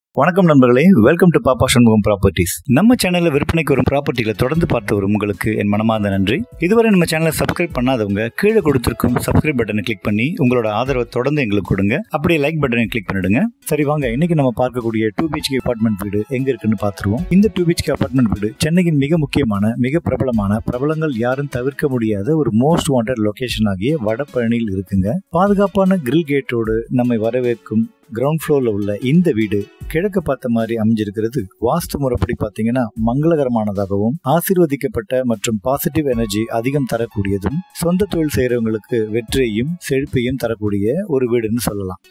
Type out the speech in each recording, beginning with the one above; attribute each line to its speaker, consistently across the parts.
Speaker 1: வணக்கம் நண்பர்களே welcome to பாப்பா சண்முகம் ப்ராப்பர்ட்டிஸ் நம்ம சேனல்ல விற்பனைக்கு வரும் ப்ராப்பர்ட்டிகளை தொடர்ந்து பார்த்து வரும் உங்களுக்கு என் மனமார்ந்த நன்றி இதுவரை நம்ம சேனலை சப்ஸ்கிரைப் பண்ணாதவங்க கீழே கொடுத்திருக்கும் சப்ஸ்கிரைப் பட்டனை கிளிக் பண்ணி உங்களோட ஆதரவை தொடர்ந்து எங்களுக்கு கொடுங்க அப்படியே லைக் பட்டனை கிளிக் பண்ணிடுங்க சரி வாங்க இன்னைக்கு நம்ம பார்க்கக்கூடிய டூ பிஹெச்கே அபார்ட்மெண்ட் வீடு எங்க இருக்குன்னு பார்த்துருவோம் இந்த டூ பிஹெச்கே அபார்ட்மெண்ட் வீடு சென்னையின் மிக முக்கியமான மிக பிரபலமான பிரபலங்கள் யாரும் தவிர்க்க முடியாத ஒரு மோஸ்ட் வாண்டட் லொகேஷன் ஆகிய வடபழனியில் இருக்குங்க பாதுகாப்பான கிரில் கேட்டோடு நம்மை வரவேற்கும் கிரவுண்ட் ஃப்ளோர்ல உள்ள இந்த வீடு கிழக்கு பார்த்த மாதிரி அமைஞ்சிருக்கிறது வாஸ்து முறைப்படி பார்த்தீங்கன்னா மங்களகரமானதாகவும் ஆசீர்வதிக்கப்பட்ட மற்றும் பாசிட்டிவ் எனர்ஜி அதிகம் தரக்கூடியதும் சொந்த தொழில் செய்யறவங்களுக்கு வெற்றியையும் செழிப்பையும் தரக்கூடிய ஒரு வீடுன்னு சொல்லலாம்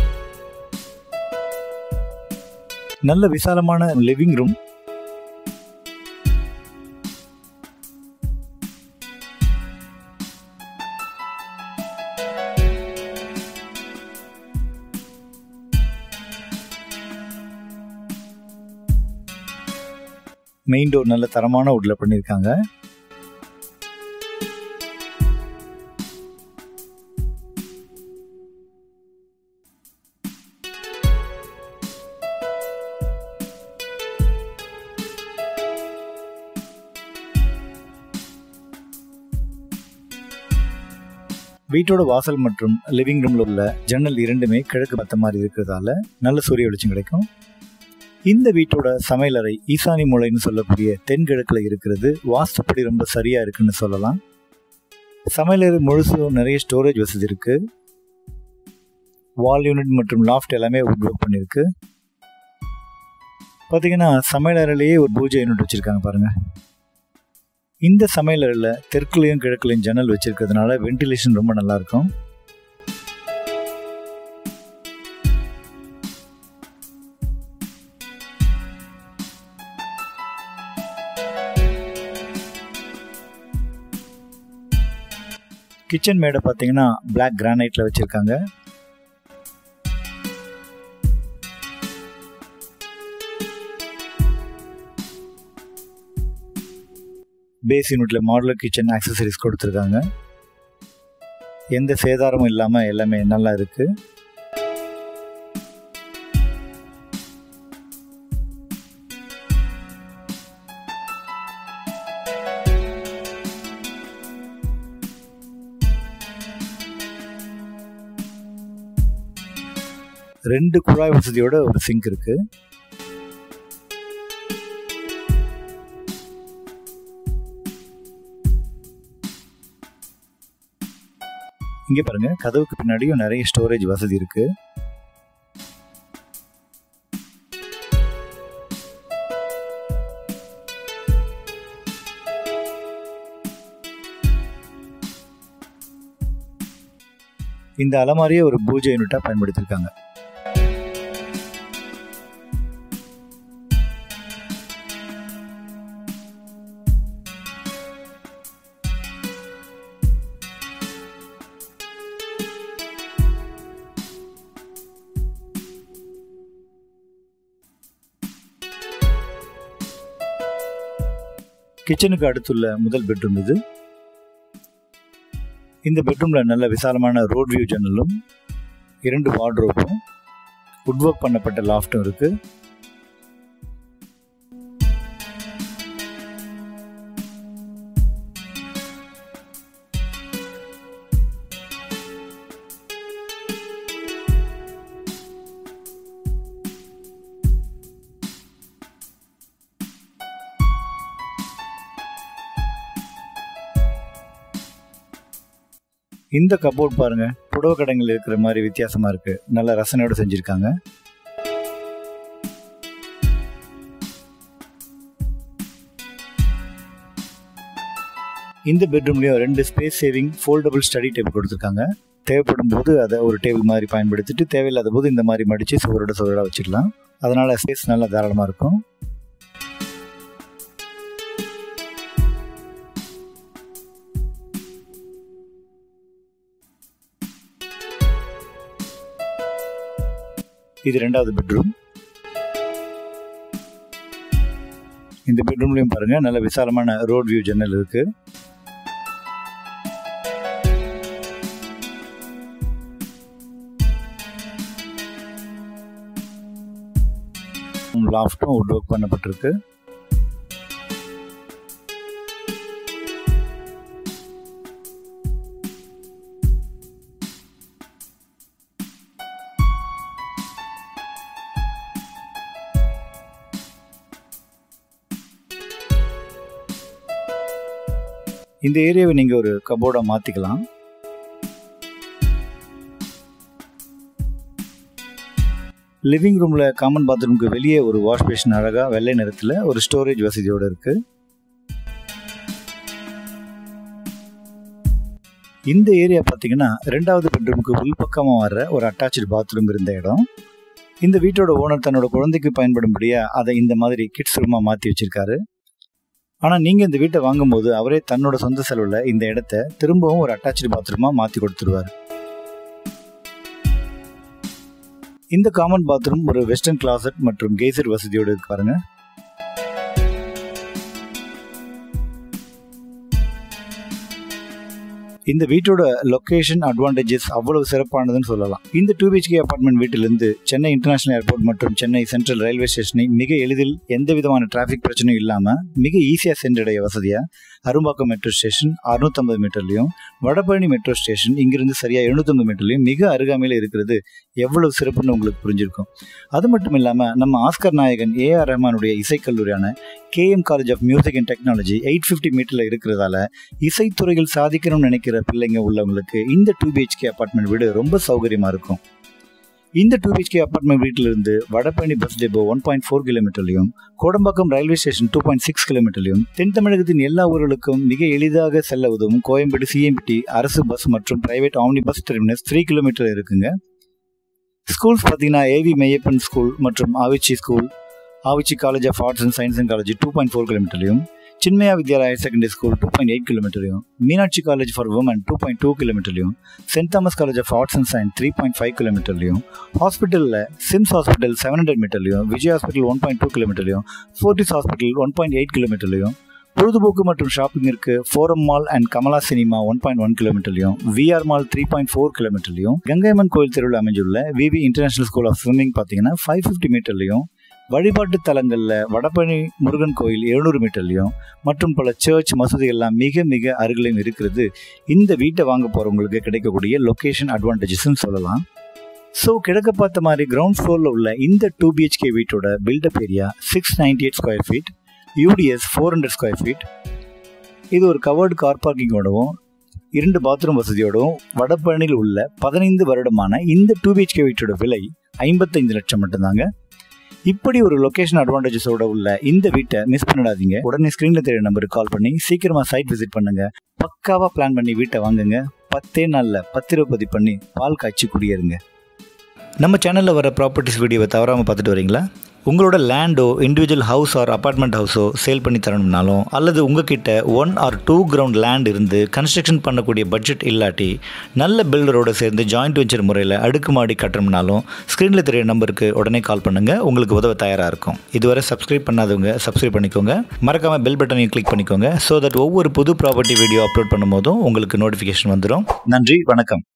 Speaker 1: நல்ல விசாலமான லிவிங் ரூம் மெயின் டோர் நல்ல தரமான உட்ல பண்ணியிருக்காங்க வீட்டோட வாசல் மற்றும் லிவிங் ரூம்ல உள்ள ஜன்னல் இரண்டுமே கிழக்கு பார்த்த மாதிரி இருக்கிறதால நல்ல சூரிய வெளிச்சம் கிடைக்கும் இந்த வீட்டோட சமையலறை ஈசானி மூலைன்னு சொல்லக்கூடிய தென்கிழக்கில் இருக்கிறது வாஸ்துப்படி ரொம்ப சரியா இருக்குன்னு சொல்லலாம் சமையலறை முழுசும் நிறைய ஸ்டோரேஜ் வசதி இருக்கு வால் யூனிட் மற்றும் லாஃப்ட் எல்லாமே உட் ஒர்க் பண்ணியிருக்கு பார்த்தீங்கன்னா சமையலறையிலேயே ஒரு பூஜை யூனிட் வச்சுருக்காங்க பாருங்க இந்த சமையலறையில் தெற்குலையும் கிழக்குலையும் ஜன்னல் வச்சிருக்கிறதுனால வென்டிலேஷன் ரொம்ப நல்லா இருக்கும் கிச்சன் மேடை பார்த்தீங்கன்னா பிளாக் கிரானைட்ல வச்சிருக்காங்க பேஸ் யூனிட்ல மாடுலர் கிச்சன் ஆக்சசரிஸ் கொடுத்துருக்காங்க எந்த சேதாரமும் இல்லாமல் எல்லாமே நல்லா இருக்கு ரெண்டு குழாய் வசதியோட ஒரு சிங்க் இருக்கு இங்க பாருங்க கதவுக்கு பின்னாடியும் நிறைய ஸ்டோரேஜ் வசதி இருக்கு இந்த அலமாரியை ஒரு பூஜை யூனிட்டா பயன்படுத்தியிருக்காங்க கிச்சனுக்கு அடுத்துள்ள முதல் பெட்ரூம் இது இந்த பெட்ரூம்ல நல்ல விசாலமான ரோட் வியூ ஜன்னலும் இரண்டு வார்ட்ரோப்பும் உட் ஒர்க் பண்ணப்பட்ட லாஃப்டும் இருக்கு இந்த கபோர்ட் பாருங்க புடவை கடைகள் இருக்கிற மாதிரி வித்தியாசமா இருக்கு நல்ல ரசனையோட செஞ்சிருக்காங்க இந்த பெட்ரூம்லயும் ரெண்டு space saving foldable study table கொடுத்துருக்காங்க தேவைப்படும் போது அதை ஒரு டேபிள் மாதிரி பயன்படுத்திட்டு தேவையில்லாத போது இந்த மாதிரி மடிச்சு சுவரோட சுவரோட வச்சுக்கலாம் அதனால ஸ்பேஸ் நல்லா தாராளமா இருக்கும் இது ரெண்டாவது பெட்ரூம் இந்த பெட்ரூம்லயும் பாருங்க நல்ல விசாலமான ரோட் வியூ ஜன்னல் இருக்கு பாத்ரூம் லாஃப்ட்டும் வுட் ஒர்க் பண்ணப்பட்டிருக்கு இந்த ஏரியாவை நீங்கள் ஒரு கபோர்டாக மாற்றிக்கலாம் லிவிங் ரூமில் காமன் பாத்ரூமுக்கு வெளியே ஒரு வாஷ் பேஷன் அழகாக வெள்ளை நிறத்தில் ஒரு ஸ்டோரேஜ் வசதியோடு இருக்குது இந்த ஏரியா பார்த்தீங்கன்னா ரெண்டாவது பெட்ரூமுக்கு உள்பக்கமாக வர்ற ஒரு அட்டாச்சு பாத்ரூம் இருந்த இடம் இந்த வீட்டோட ஓனர் தன்னோட குழந்தைக்கு பயன்படும்படியாக அதை இந்த மாதிரி கிட்ஸ் ரூமாக மாற்றி வச்சிருக்காரு ஆனால் நீங்கள் இந்த வீட்டை வாங்கும்போது அவரே தன்னோட சொந்த செலவில் இந்த இடத்த திரும்பவும் ஒரு அட்டாச்சு பாத்ரூமாக மாற்றி கொடுத்துருவார் இந்த காமன் பாத்ரூம் ஒரு வெஸ்டர்ன் கிளாசட் மற்றும் கேசர் வசதியோடு இருக்கு பாருங்க இந்த வீட்டோட லொக்கேஷன் அட்வான்டேஜஸ் அவ்வளவு சிறப்பானதுன்னு சொல்லலாம் இந்த டூ பிஹெச்கே அபார்ட்மெண்ட் வீட்டிலிருந்து சென்னை இன்டர்நேஷனல் ஏர்போர்ட் மற்றும் சென்னை சென்ட்ரல் ரயில்வே ஸ்டேஷனை மிக எளிதில் எந்த விதமான டிராஃபிக் பிரச்சனையும் இல்லாமல் மிக ஈஸியாக சென்றடைய வசதியாக அரும்பாக்கம் மெட்ரோ ஸ்டேஷன் அறுநூத்தம்பது மீட்டர்லையும் வடபழனி மெட்ரோ ஸ்டேஷன் இங்கிருந்து சரியாக எழுநூத்தம்பது மீட்டர்லையும் மிக அருகாமையில் இருக்கிறது எவ்வளவு சிறப்புன்னு உங்களுக்கு புரிஞ்சிருக்கும் அது மட்டும் இல்லாமல் நம்ம ஆஸ்கர் நாயகன் ஏ ஆர் ரஹ்மானுடைய இசைக்கல்லூரியான KM college of music and technology eight fifty மீட்டரில் இருக்கிறதால இசைத்துறையில் சாதிக்கணும்னு நினைக்கிற பிள்ளைங்க உள்ளவங்களுக்கு இந்த டூ பிஹெச்கே அப்பார்ட்மெண்ட் வீடு ரொம்ப சௌகரியமாக இருக்கும் இந்த டூ பிஹெச்கே அப்பார்ட்மெண்ட் வீட்டிலிருந்து Vadapalani bus depot one point four கிலோமீட்டர்லையும் Kodambakkam railway station two point six கிலோமீட்டர்லையும் தென் தமிழகத்தின் எல்லா ஊர்களுக்கும் மிக எளிதாக செல்ல உதவும் கோயம்பேடு சிஎம்பிடி அரசு பஸ் மற்றும் private omni bus terminus three kilometre இருக்குங்க ஸ்கூல்ஸ் பார்த்தீங்கன்னா ஏவி மெய்யப்பன் ஸ்கூல் மற்றும் Avichi school Avichi college of arts and science and college two point four கிலோமீட்டர்லையும் Chinmaya Vidyalaya higher secondary school two point eight கிலோமீட்டர்லையும் Meenakshi college for woman two point two கிலோமீட்டர்லையும் saint Thomas college of arts and science three point five கிலோமீட்டர்லையும் ஹாஸ்பிட்டலில் SIMS hospital seven hundred மீட்டர்லையும் Vijay hospital one point two கிலோமீட்டர்லையும் Fortis hospital one point eight கிலோமீட்டர்லையும் பொழுதுபோக்கு மற்றும் ஷாப்பிங்கிற்கு Forum mall and Kamala cinema one point one கிலோமீட்டர்லையும் VR mall three point four கிலோமீட்டர்லையும் கங்கைமன் கோயில் தெருவில் அமைஞ்சுள்ள VV international school of swimming பார்த்தீங்கன்னா ஃபைவ் ஃபிஃப்டி மீட்டர்லையும் வழிபாட்டு தலங்களில் வடபழனி முருகன் கோயில் எழுநூறு மீட்டர்லையும் மற்றும் பல சர்ச் மசூதிகள்லாம் மிக மிக அருகிலையும் இருக்கிறது இந்த வீட்டை வாங்க போகிறவங்களுக்கு கிடைக்கக்கூடிய லொக்கேஷன் அட்வான்டேஜஸ்ன்னு சொல்லலாம் ஸோ கிழக்க பார்த்த மாதிரி கிரவுண்ட் ஃப்ளோரில் உள்ள இந்த டூ பிஹெச்கே வீட்டோட built up area six ninety eight square feet UDS four hundred square feet இது ஒரு கவர்டு கார் பார்க்கிங்கோடவும் இரண்டு பாத்ரூம் வசதியோடவும் வடபழனியில் உள்ள பதினைந்து வருடமான இந்த டூ பிஹெச்கே வீட்டோட விலை ஐம்பத்தைந்து லட்சம் மட்டும்தாங்க இப்படி ஒரு லொகேஷன் அட்வான்டேஜஸோட உள்ள இந்த வீட்டை மிஸ் பண்ணிடாதீங்க உடனே ஸ்க்ரீனில் தெரிய நம்பருக்கு கால் பண்ணி சீக்கிரமா சைட் விசிட் பண்ணுங்க பக்காவா பிளான் பண்ணி வீட்டை வாங்குங்க பத்தே நாளில் பத்திரப்பதி பண்ணி பால் காய்ச்சி குடியேறுங்க நம்ம சேனலில் வர ப்ராப்பர்ட்டிஸ் வீடியோவை தவறாமல் பார்த்துட்டு வரீங்களா உங்களோட லேண்டோ இண்டிவிஜுவல் ஹவுஸ் ஆர் அப்பார்ட்மெண்ட் ஹவுஸோ சேல் பண்ணி தரணும்னாலும் அல்லது உங்ககிட்ட one or two ground land இருந்து கன்ஸ்ட்ரக்ஷன் பண்ணக்கூடிய பட்ஜெட் இல்லாட்டி நல்ல பில்டரோட சேர்ந்து ஜாயிண்ட் வெஞ்சர் முறையில் அடுக்குமாடி கட்டணும்னாலும் ஸ்க்ரீனில் தெரிய நம்பருக்கு உடனே கால் பண்ணுங்கள் உங்களுக்கு உதவ தயாராக இருக்கும் இதுவரை சப்ஸ்கிரைப் பண்ணாதவங்க சப்ஸ்கிரைப் பண்ணிக்கோங்க மறக்காமல் பெல் பட்டனையும் கிளிக் பண்ணிக்கோங்க ஸோ தட் ஒவ்வொரு புது ப்ராப்பர்ட்டி வீடியோ அப்லோட் பண்ணும்போதும் உங்களுக்கு நோட்டிஃபிகேஷன் வந்துடும் நன்றி வணக்கம்